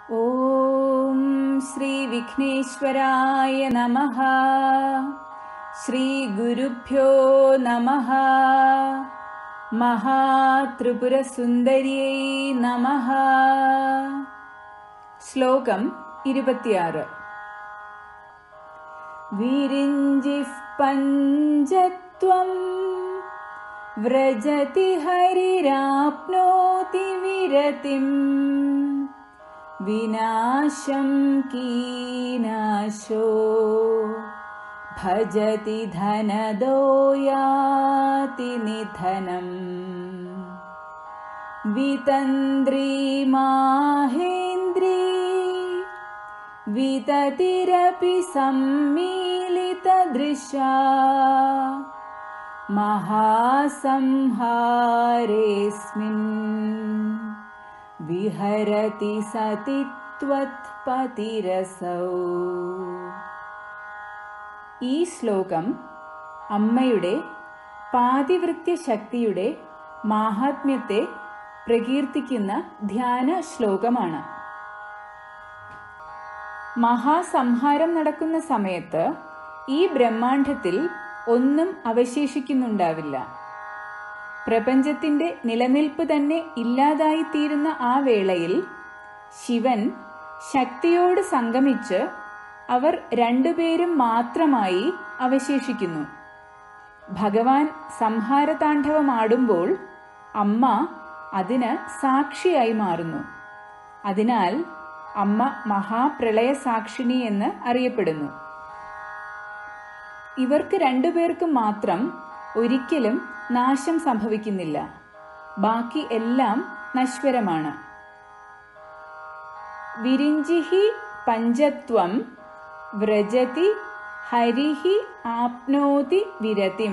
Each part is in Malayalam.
ॐ श्रीविघ्नेश्वराय नमः श्रीगुरुभ्यो नमः महात्रिपुरസുന്ദര്यै नमः ശ്ലോകം ഇരുപത്തിയാറ് വിരിഞ്ചിഃ പഞ്ചത്വം വ്രജതി ഹരിരാപ്നോതി വിരതിം വിനാശം കീനാശോ ഭജതി ധനദോ യാതി നിധനം വിതന്ത്രി മാഹേന്ദ്രീ വിതതിരപി സമ്മീലിതദൃശാ महासंहारेऽस्मिन् വിഹരതി സതി ത്വത്പതിരസൗ ഈ ശ്ലോകം അമ്മയുടെ പാതിവൃത്യ ശക്തിയുടെ മാഹാത്മ്യത്തെ പ്രകീർത്തിക്കുന്ന ധ്യാന ശ്ലോകമാണ് മഹാസംഹാരം നടക്കുന്ന സമയത്ത് ഈ ബ്രഹ്മാണ്ഡത്തിൽ ഒന്നും അവശേഷിക്കുന്നുണ്ടാവില്ല പ്രപഞ്ചത്തിന്റെ നിലനിൽപ്പ് തന്നെ ഇല്ലാതായിത്തീരുന്ന ആ വേളയിൽ ശിവൻ ശക്തിയോട് സംഗമിച്ച് അവർ രണ്ടുപേരും മാത്രമായി അവശേഷിക്കുന്നു ഭഗവാൻ സംഹാരതാണ്ഡവമാടുമ്പോൾ അമ്മ അതിന് സാക്ഷിയായി മാറുന്നു അതിനാൽ അമ്മ മഹാപ്രളയ സാക്ഷിണി എന്ന് അറിയപ്പെടുന്നു ഇവർക്ക് രണ്ടുപേർക്കും മാത്രം ഒരിക്കലും നാശം സംഭവിക്കുന്നില്ല ബാക്കി എല്ലാം നശ്വരമാണ് വിരിഞ്ചിഹി പഞ്ചത്വം വ്രജതി ഹരിഹി ആപ്നോതി വിരതിം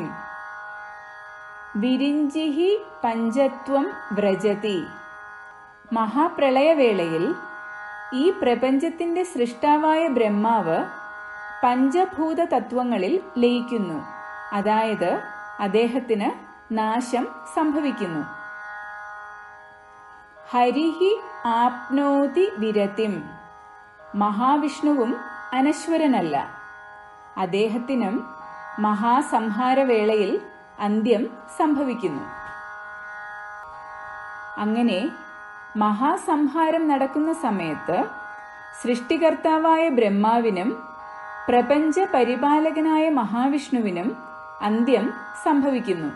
വിരിഞ്ചിഹി പഞ്ചത്വം വ്രജതി മഹാപ്രളയവേളയിൽ ഈ പ്രപഞ്ചത്തിന്റെ സൃഷ്ടാവായ ബ്രഹ്മാവ് പഞ്ചഭൂത തത്വങ്ങളിൽ ലയിക്കുന്നു അതായത് അദ്ദേഹത്തിന് നാശം സംഭവിക്കുന്നു ഹരിഹി ആപ്നോതി വിരതിം മഹാവിഷ്ണുവും അനശ്വരനല്ല അദ്ദേഹത്തിനും മഹാസംഹാരവേളയിൽ അന്ത്യം സംഭവിക്കുന്നു അങ്ങനെ മഹാസംഹാരം നടക്കുന്ന സമയത്ത് സൃഷ്ടികർത്താവായ ബ്രഹ്മാവിനും പ്രപഞ്ച പരിപാലകനായ മഹാവിഷ്ണുവിനും അന്ത്യം സംഭവിക്കുന്നു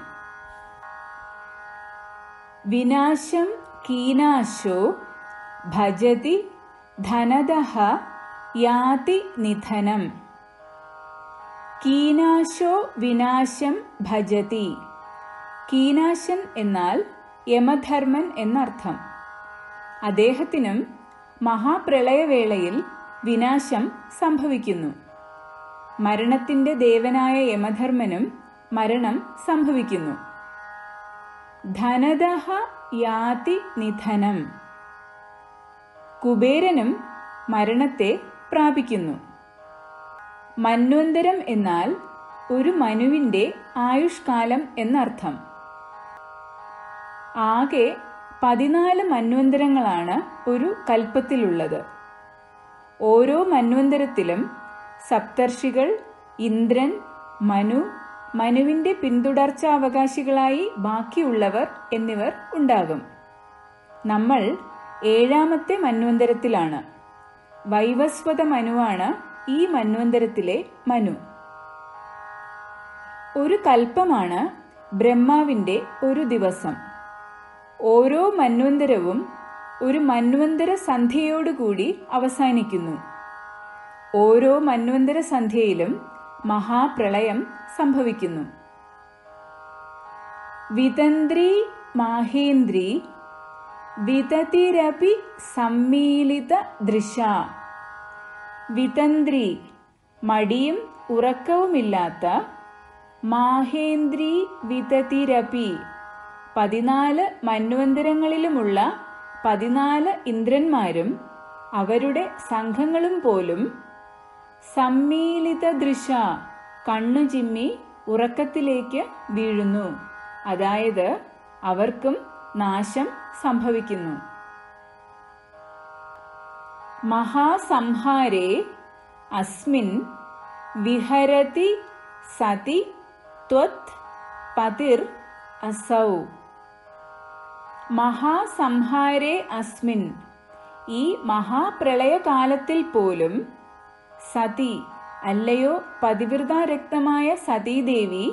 വിനാശം കീനാശോ ഭജതി ധനദഹ യാതി നിധനം കീനാശോ വിനാശം ഭജതി കീനാശൻ എന്നാൽ യമധർമ്മൻ എന്നർത്ഥം അദ്ദേഹത്തിനും മഹാപ്രളയവേളയിൽ വിനാശം സംഭവിക്കുന്നു മരണത്തിന്റെ ദേവനായ യമധർമ്മനും മരണം സംഭവിക്കുന്നു ധനദഹ യാതി നിധനം കുബേരനും മരണത്തെ പ്രാപിക്കുന്നു മന്വന്തരം എന്നാൽ ഒരു മനുവിന്റെ ആയുഷ്കാലം എന്നർത്ഥം ആകെ പതിനാല് മന്വന്തരങ്ങളാണ് ഒരു കൽപ്പത്തിലുള്ളത് ഓരോ മന്വന്തരത്തിലും സപ്തർഷികൾ ഇന്ദ്രൻ മനു മനുവിന്റെ പിന്തുടർച്ചാവകാശികളായി ബാക്കിയുള്ളവർ എന്നിവർ ഉണ്ടാകും നമ്മൾ ഏഴാമത്തെ മന്വന്തരത്തിലാണ് വൈവസ്വത മനുവാണ് ഈ മന്വന്തരത്തിലെ മനു ഒരു കൽപ്പമാണ് ബ്രഹ്മാവിന്റെ ഒരു ദിവസം ഓരോ മന്വന്തരവും ഒരു മന്വന്തര സന്ധ്യയോടുകൂടി അവസാനിക്കുന്നു ഓരോ മന്വന്തര സന്ധ്യയിലും മഹാപ്രളയം സംഭവിക്കുന്നു വിതന്ത്രി മാഹേന്ദ്രി വിതതിരപി സമ്മീലിത ദൃശ വിതന്ത്രി മടിയും ഉറക്കവുമില്ലാത്ത മാഹേന്ദ്രി വിതതിരപി പതിനാല് മന്വന്തരങ്ങളിലുമുള്ള പതിനാല് ഇന്ദ്രന്മാരും അവരുടെ സംഘങ്ങളും പോലും സമ്മീലിത ദൃശ കണ്ണു ചിമ്മി ഉറക്കത്തിലേക്ക് വീഴുന്നു അതായത് അവർക്കും നാശം സംഭവിക്കുന്നു महासंहारे अस्मिन् विहरति सति त्वत् पतिर् असौ മഹാസംഹാരേ അസ്മിൻ ഈ മഹാപ്രളയകാലത്തിൽ പോലും സതി അല്ലയോ പതിവ്രതാരക്തമായ സതീദേവി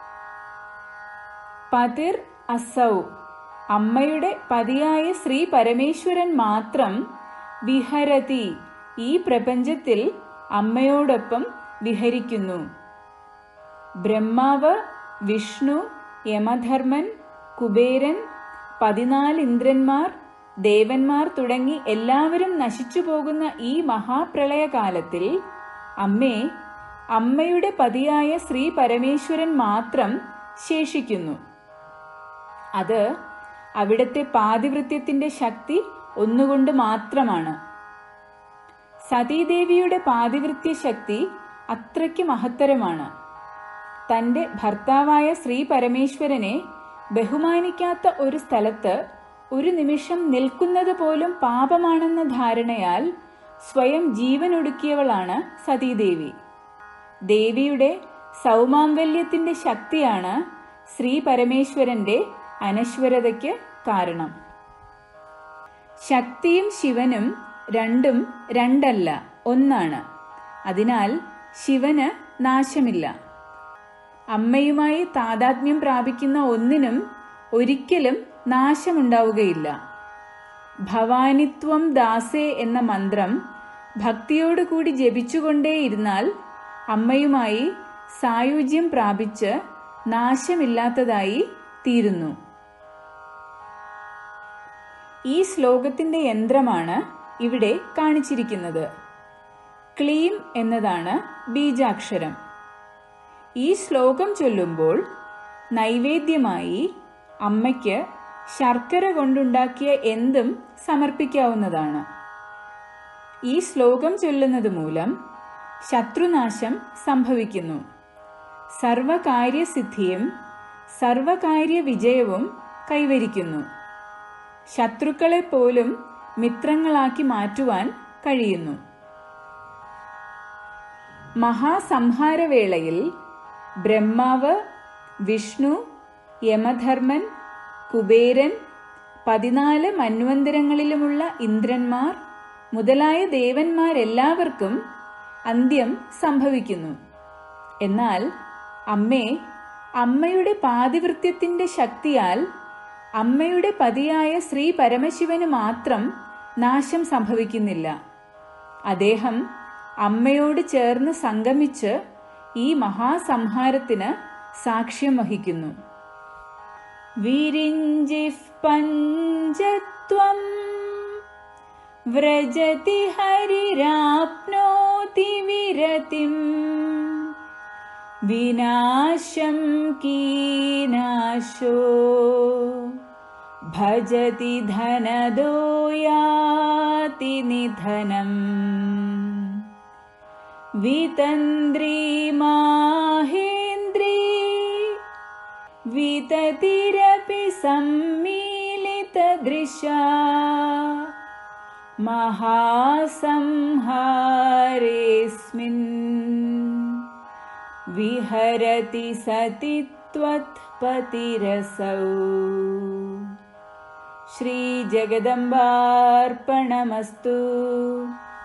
പതിർ അസൗ അമ്മയുടെ പതിയായ ശ്രീ പരമേശ്വരൻ മാത്രം വിഹരതി ഈ പ്രപഞ്ചത്തിൽ അമ്മയോടൊപ്പം വിഹരിക്കുന്നു ബ്രഹ്മാവ് വിഷ്ണു യമധർമ്മൻ കുബേരൻ പതിനാല് ഇന്ദ്രന്മാർ ദേവന്മാർ തുടങ്ങി എല്ലാവരും നശിച്ചു പോകുന്ന ഈ മഹാപ്രളയകാലത്തിൽ അമ്മേ അമ്മയുടെ പതിയായ ശ്രീ പരമേശ്വരൻ മാത്രം ശേഷിക്കുന്നു അത് അവിടത്തെ പാതിവൃത്യത്തിന്റെ ശക്തി ഒന്നുകൊണ്ട് മാത്രമാണ് സതീദേവിയുടെ പാതിവൃത്യ ശക്തി അത്രയ്ക്ക് മഹത്തരമാണ് തന്റെ ഭർത്താവായ ശ്രീ പരമേശ്വരനെ ബഹുമാനിക്കാത്ത ഒരു സ്ഥലത്ത് ഒരു നിമിഷം നിൽക്കുന്നത് പോലും പാപമാണെന്ന ധാരണയാൽ സ്വയം ജീവനൊടുക്കിയവളാണ് സതീദേവി ദേവിയുടെ സൗമാംഗല്യത്തിന്റെ ശക്തിയാണ് ശ്രീ പരമേശ്വരന്റെ അനശ്വരതയ്ക്ക് കാരണം ശക്തിയും ശിവനും രണ്ടും രണ്ടല്ല ഒന്നാണ് അതിനാൽ ശിവന് നാശമില്ല അമ്മയുമായി താതാത്മ്യം പ്രാപിക്കുന്ന ഒന്നിനും ഒരിക്കലും നാശമുണ്ടാവുകയില്ല ഭവാനിത്വം ദാസേ എന്ന മന്ത്രം ഭക്തിയോടുകൂടി ജപിച്ചുകൊണ്ടേയിരുന്നാൽ അമ്മയുമായി സായുജ്യം പ്രാപിച്ച് നാശമില്ലാത്തതായി തീരുന്നു ഈ ശ്ലോകത്തിന്റെ യന്ത്രമാണ് ഇവിടെ കാണിച്ചിരിക്കുന്നത് ക്ലീം എന്നതാണ് ബീജാക്ഷരം ഈ ശ്ലോകം ചൊല്ലുമ്പോൾ നൈവേദ്യമായി അമ്മയ്ക്ക് ശർക്കര കൊണ്ടുണ്ടാക്കിയ എന്തും സമർപ്പിക്കാവുന്നതാണ് ഈ ശ്ലോകം ചൊല്ലുന്നത് മൂലം ശത്രുനാശം സംഭവിക്കുന്നു സർവകാര്യസിദ്ധിയും സർവകാര്യ വിജയവും കൈവരിക്കുന്നു ശത്രുക്കളെ പോലും മിത്രങ്ങളാക്കി മാറ്റുവാൻ കഴിയുന്നു മഹാസംഹാരവേളയിൽ ബ്രഹ്മാവ് വിഷ്ണു യമധർമ്മൻ കുബേരൻ പതിനാല് മന്വന്തരങ്ങളിലുമുള്ള ഇന്ദ്രന്മാർ മുതലായ ദേവന്മാരെല്ലാവർക്കും അന്ത്യം സംഭവിക്കുന്നു എന്നാൽ അമ്മേ അമ്മയുടെ പാതിവൃത്യത്തിന്റെ ശക്തിയാൽ അമ്മയുടെ പതിയായ ശ്രീ പരമശിവന് മാത്രം നാശം സംഭവിക്കുന്നില്ല അദ്ദേഹം അമ്മയോട് ചേർന്ന് സംഗമിച്ച് ഈ മഹാസംഹാരത്തിന് സാക്ഷ്യം വഹിക്കുന്നു വിരിഞ്ചിഫ് പഞ്ചത്വം വ്രജതി ഹരിരാപ്നോതി വിരതിം വിനാശം കീനാശോ ഭജതി ധനദോ യാതി നിധനം വിതന്ത്രി മാഹേന്ദ്രീ വിതതിരപി സമ്മീലിതദൃശാ महासंहारेऽस्मिन् विहरति सति त्वत्पतिरसौ श्रीजगदम्बार्पणमस्तु